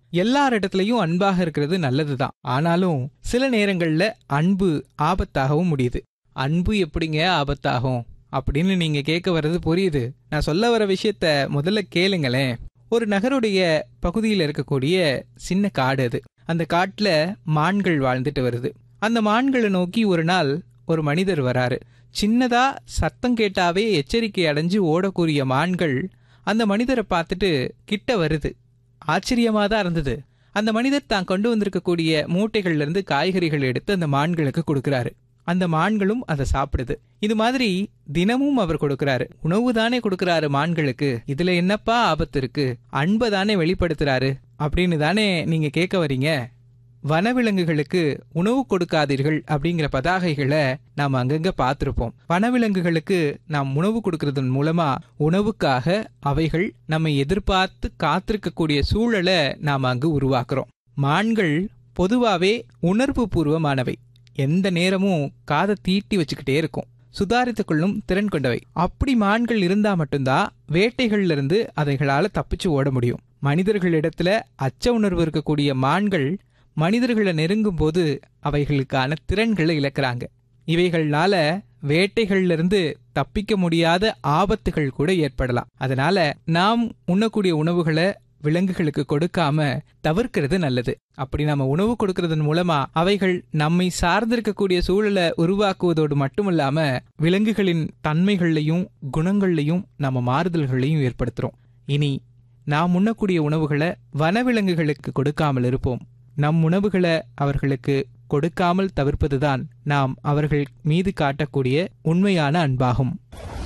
எல்லார் இடத்துலயும் அன்பாக இருக்கிறது நல்லதுதான் ஆனாலும் சில நேரங்கள்ல அன்பு ஆபத்தாகவும் முடியுது அன்பு எப்படிங்க ஆபத்தாகும் அப்படின்னு நீங்க கேட்க வர்றது புரியுது நான் சொல்ல வர விஷயத்த முதல்ல கேளுங்களேன் ஒரு நகருடைய பகுதியில் இருக்கக்கூடிய சின்ன காடு அது அந்த காட்டுல மான்கள் வாழ்ந்துட்டு வருது அந்த மான்களை நோக்கி ஒரு நாள் ஒரு மனிதர் வராரு சின்னதா சத்தம் கேட்டாவே எச்சரிக்கை அடைஞ்சு ஓடக்கூடிய மான்கள் அந்த மனிதரை பார்த்துட்டு கிட்ட வருது ஆச்சரியமா தான் இருந்தது அந்த மனிதர் தான் கொண்டு வந்திருக்கக்கூடிய மூட்டைகள்ல இருந்து காய்கறிகள் எடுத்து அந்த மான்களுக்கு கொடுக்கறாரு அந்த மான்களும் அதை சாப்பிடுது இது மாதிரி தினமும் அவர் கொடுக்கறாரு உணவு தானே கொடுக்கறாரு மான்களுக்கு இதுல என்னப்பா ஆபத்து இருக்கு அன்பை தானே வெளிப்படுத்துறாரு அப்படின்னு தானே நீங்க கேட்க வரீங்க வனவிலங்குகளுக்கு உணவு கொடுக்காதீர்கள் அப்படிங்கிற பதாகைகளை நாம் அங்கங்க பார்த்திருப்போம் வனவிலங்குகளுக்கு நாம் உணவு கொடுக்கறதன் மூலமா உணவுக்காக அவைகள் நம்மை எதிர்பார்த்து காத்திருக்கக்கூடிய சூழலை நாம் அங்கு உருவாக்குறோம் மான்கள் பொதுவாவே உணர்வு பூர்வமானவை எந்த நேரமும் காதை தீட்டி வச்சுக்கிட்டே இருக்கும் சுதாரித்துக் கொள்ளும் திறன் கொண்டவை அப்படி மான்கள் இருந்தா மட்டும்தான் வேட்டைகள்ல இருந்து அதைகளால தப்பிச்சு ஓட முடியும் மனிதர்களிடத்துல அச்ச உணர்வு இருக்கக்கூடிய மான்கள் மனிதர்களை நெருங்கும் போது அவைகளுக்கான திறன்களை இழக்கிறாங்க இவைகள்னால வேட்டைகள்ல இருந்து தப்பிக்க முடியாத ஆபத்துகள் கூட ஏற்படலாம் அதனால நாம் உண்ணக்கூடிய உணவுகளை விலங்குகளுக்கு கொடுக்காம தவிர்க்கிறது நல்லது அப்படி நாம உணவு கொடுக்கறதன் மூலமா அவைகள் நம்மை சார்ந்திருக்கக்கூடிய சூழலை உருவாக்குவதோடு மட்டுமல்லாம விலங்குகளின் தன்மைகள்லையும் குணங்கள்லையும் நம்ம மாறுதல்களையும் ஏற்படுத்துறோம் இனி நாம் உண்ணக்கூடிய உணவுகளை வனவிலங்குகளுக்கு கொடுக்காமல் இருப்போம் நம் உணவுகளை அவர்களுக்கு கொடுக்காமல் தவிர்ப்பதுதான் நாம் அவர்கள் மீது காட்டக்கூடிய உண்மையான அன்பாகும்